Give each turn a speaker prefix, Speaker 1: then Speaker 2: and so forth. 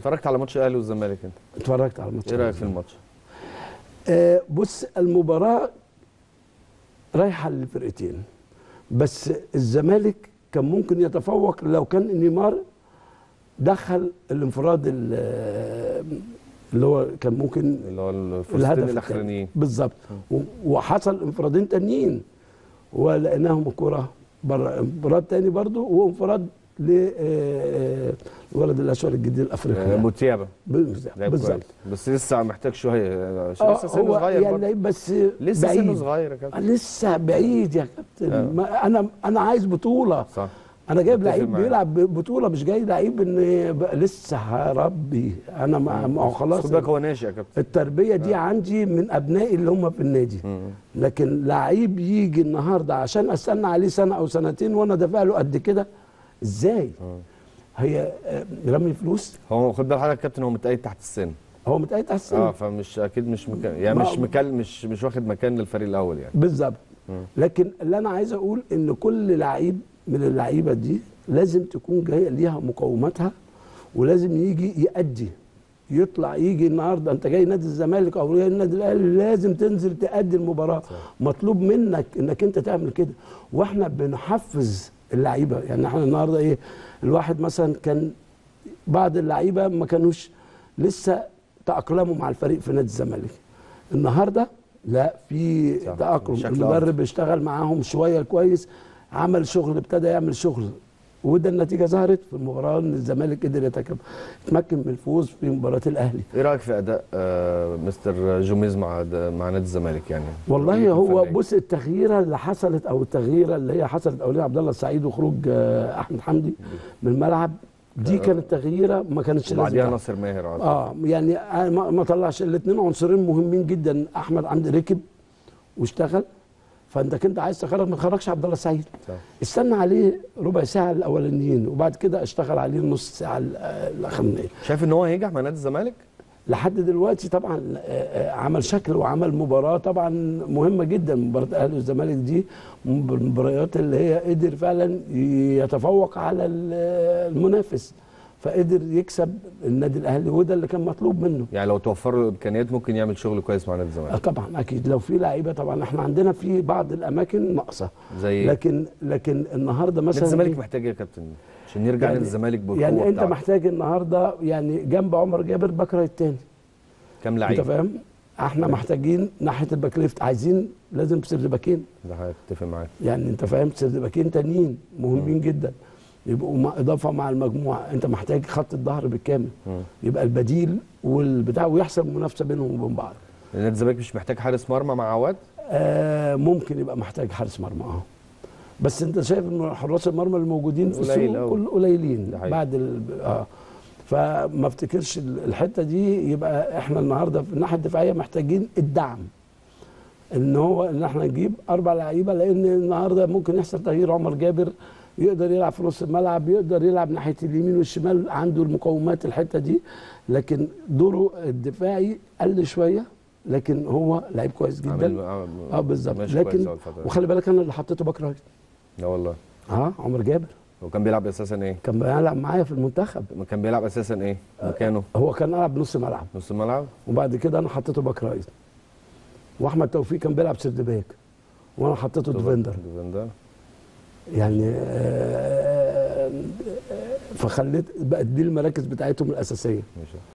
Speaker 1: اتفرجت على ماتش الاهلي والزمالك انت
Speaker 2: اتفرجت على الماتش
Speaker 1: ايه رايك في الماتش
Speaker 2: آه بص المباراه رايحه للفرقتين بس الزمالك كان ممكن يتفوق لو كان نيمار دخل الانفراد ال- اللي هو كان ممكن
Speaker 1: اللي هو الفرصتين
Speaker 2: الهدف
Speaker 1: الاخرانيين
Speaker 2: الثاني. بالظبط و- وحصل انفرادين تانيين ولقيناهم الكره بره انفراد تاني برضو وانفراد للولد الاشول الجديد
Speaker 1: آه،
Speaker 2: الافريقي
Speaker 1: متيابه
Speaker 2: بالظبط
Speaker 1: لعب
Speaker 2: بالظبط
Speaker 1: كويس بس لسه محتاج شويه
Speaker 2: آه،
Speaker 1: لسه سنه
Speaker 2: هو
Speaker 1: صغير
Speaker 2: يعني
Speaker 1: برضه.
Speaker 2: لعيب بس
Speaker 1: لسه
Speaker 2: بعيد.
Speaker 1: سنه صغير يا كابتن
Speaker 2: لسه بعيد يا كابتن
Speaker 1: آه.
Speaker 2: ما انا انا عايز بطوله
Speaker 1: صح
Speaker 2: انا جايب
Speaker 1: متفق
Speaker 2: لعيب
Speaker 1: معاك.
Speaker 2: بيلعب بطوله مش جاي لعيب ان يبقى لسه يا ربي انا ما ما هو
Speaker 1: بس
Speaker 2: خلاص
Speaker 1: خد بالك هو ناشئ يا كابتن
Speaker 2: التربيه دي عندي من ابنائي اللي هم في النادي
Speaker 1: مم.
Speaker 2: لكن لعيب يجي النهارده عشان استنى عليه سنه او سنتين وانا دافع له قد كده ازاي هي آه، رمي فلوس
Speaker 1: هو خد بالك حضرتك يا كابتن هو متأيد تحت السن
Speaker 2: هو متأيد على السن
Speaker 1: اه فمش اكيد مش مكان يعني
Speaker 2: ما-
Speaker 1: مش مكان مش مش واخد مكان للفريق الاول يعني
Speaker 2: بالظبط لكن اللي انا عايز اقول ان كل لعيب من اللعيبه دي لازم تكون جايه ليها مقوماتها ولازم يجي يأدي يطلع يجي النهارده انت جاي نادي الزمالك او جاي النادي الاهلي لازم تنزل تأدي المباراه مطلوب منك انك انت تعمل كده واحنا بنحفز اللعيبه يعني احنا النهارده ايه الواحد مثلا كان بعض اللعيبه ما كانوش لسه تأقلموا مع الفريق في نادي الزمالك النهارده لا في
Speaker 1: صح.
Speaker 2: تأقلم
Speaker 1: بشكل
Speaker 2: المدرب اشتغل معاهم شويه كويس عمل شغل ابتدى يعمل شغل وده النتيجه ظهرت في المباراه ان الزمالك قدر يتكب- يتمكن من الفوز في مباراه الاهلي
Speaker 1: ايه رايك في اداء آه مستر جوميز مع مع نادي الزمالك يعني
Speaker 2: والله
Speaker 1: رؤيته
Speaker 2: هو
Speaker 1: الفنية.
Speaker 2: بص التغييره اللي حصلت او التغييره اللي هي حصلت اولين عبد الله السعيد وخروج آه، احمد حمدي من الملعب دي كانت تغييره ما كانتش لازم
Speaker 1: وبعديها
Speaker 2: تحصل.
Speaker 1: ناصر ماهر على طول.
Speaker 2: اه يعني أنا ما ما طلعش الاثنين عنصرين مهمين جدا احمد عمدي ركب واشتغل فانت كنت عايز تخرج ما تخرجش عبد الله السعيد
Speaker 1: صح.
Speaker 2: استنى عليه ربع ساعه الاولانيين وبعد كده اشتغل عليه نص ساعه ال- الاخرانيه
Speaker 1: شايف ان هو هينجح مع نادي الزمالك
Speaker 2: لحد دلوقتي طبعا آه، آه، عمل شكل وعمل مباراه طبعا مهمه جدا مباراه الاهلي والزمالك دي من المباريات اللي هي قدر فعلا يتفوق على ال- المنافس فقدر يكسب النادي الاهلي وده اللي كان مطلوب منه
Speaker 1: يعني لو توفر له امكانيات ممكن يعمل شغل كويس مع نادي
Speaker 2: آه،
Speaker 1: الزمالك
Speaker 2: طبعا اكيد لو في لعيبه طبعا احنا عندنا في بعض الاماكن ناقصه
Speaker 1: زي ايه؟
Speaker 2: لكن لكن النهارده
Speaker 1: نادي
Speaker 2: مثلا
Speaker 1: الزمالك محتاج ايه يا كابتن عشان يرجع
Speaker 2: يعني-
Speaker 1: نادي الزمالك بالقوه
Speaker 2: يعني انت
Speaker 1: بتاعته.
Speaker 2: محتاج النهارده يعني جنب عمر جابر باك رايت تاني
Speaker 1: كام
Speaker 2: انت
Speaker 1: لعيب
Speaker 2: فاهم احنا محتاجين ناحيه الباك ليفت عايزين لازم سرد باكين
Speaker 1: ده هتفق معاك
Speaker 2: يعني انت فاهم سرد باكين تانيين مهمين جدا يبقوا مع اضافه مع المجموعه انت محتاج خط الظهر بالكامل
Speaker 1: مم.
Speaker 2: يبقى البديل والبتاع ويحصل منافسه بينهم وبين بعض
Speaker 1: نادي الزمالك مش محتاج حارس مرمى مع عواد
Speaker 2: آه ممكن يبقى محتاج حارس مرمى اه بس انت شايف ان حراس المرمى الموجودين في
Speaker 1: قليل
Speaker 2: السوق
Speaker 1: أوي.
Speaker 2: كل قليلين
Speaker 1: ده حقيقي.
Speaker 2: بعد ال... اه فما افتكرش ال- الحته دي يبقى احنا النهارده في الناحيه الدفاعيه محتاجين الدعم ان هو ان احنا نجيب اربع لعيبه لان النهارده ممكن يحصل تغيير عمر جابر يقدر يلعب في نص الملعب يقدر يلعب ناحيه اليمين والشمال عنده المقومات الحته دي لكن دوره الدفاعي قل شويه لكن هو لعيب كويس جدا
Speaker 1: عامل
Speaker 2: اه بالظبط
Speaker 1: ماشي كويس
Speaker 2: لكن
Speaker 1: أوي الفترة دي.
Speaker 2: وخلي بالك انا اللي حطيته باك رايت
Speaker 1: لا والله
Speaker 2: اه عمر جابر
Speaker 1: هو كان بيلعب اساسا ايه؟
Speaker 2: كان بيلعب معايا في المنتخب
Speaker 1: كان بيلعب اساسا ايه؟ مكانه
Speaker 2: هو كان يلعب نص ملعب
Speaker 1: نص الملعب
Speaker 2: وبعد كده انا حطيته باك رايت واحمد توفيق كان بيلعب سيرد باك وانا حطيته ديفندر
Speaker 1: ديفندر
Speaker 2: يعني آه، آه، فخليت بقت دي المراكز بتاعتهم الاساسيه
Speaker 1: ماشي